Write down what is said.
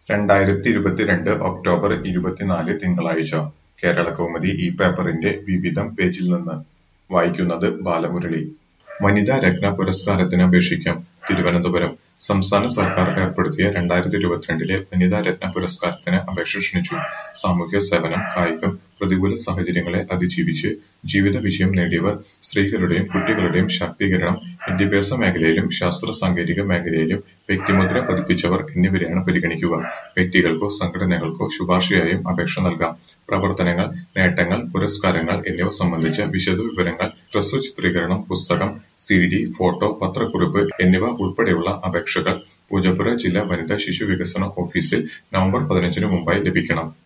രണ്ടായിരത്തി ഇരുപത്തിരണ്ട് ഒക്ടോബർ ഇരുപത്തിനാല് തിങ്കളാഴ്ച കേരളകൗമുദി ഈ പേപ്പറിന്റെ വിവിധം പേജിൽ നിന്ന് വായിക്കുന്നത് ബാലമുരളി വനിതാ രത്ന പുരസ്കാരത്തിന് അപേക്ഷിക്കാം തിരുവനന്തപുരം സംസ്ഥാന സർക്കാർ ഏർപ്പെടുത്തിയ രണ്ടായിരത്തി ഇരുപത്തിരണ്ടിലെ വനിതാ രത്ന പുരസ്കാരത്തിന് അപേക്ഷ ക്ഷണിച്ചു സാമൂഹ്യ സേവനം കായികം പ്രതികൂല സാഹചര്യങ്ങളെ അതിജീവിച്ച് ജീവിത വിജയം നേടിയവർ സ്ത്രീകളുടെയും കുട്ടികളുടെയും ശാക്തീകരണം വിദ്യാഭ്യാസ മേഖലയിലും ശാസ്ത്ര സാങ്കേതിക മേഖലയിലും വ്യക്തിമുദ്ര പതിപ്പിച്ചവർ എന്നിവരെയാണ് പരിഗണിക്കുക വ്യക്തികൾക്കോ സംഘടനകൾക്കോ ശുപാർശയായും അപേക്ഷ നൽകാം പ്രവർത്തനങ്ങൾ നേട്ടങ്ങൾ പുരസ്കാരങ്ങൾ എന്നിവ സംബന്ധിച്ച വിശദവിവരങ്ങൾ ഹ്രസ്വ ചിത്രീകരണം പുസ്തകം സി ഡി ഫോട്ടോ പത്രക്കുറിപ്പ് എന്നിവ ഉൾപ്പെടെയുള്ള അപേക്ഷകൾ പൂജപ്പുര ജില്ലാ വനിതാ ശിശു വികസന ഓഫീസിൽ നവംബർ പതിനഞ്ചിന് മുമ്പായി ലഭിക്കണം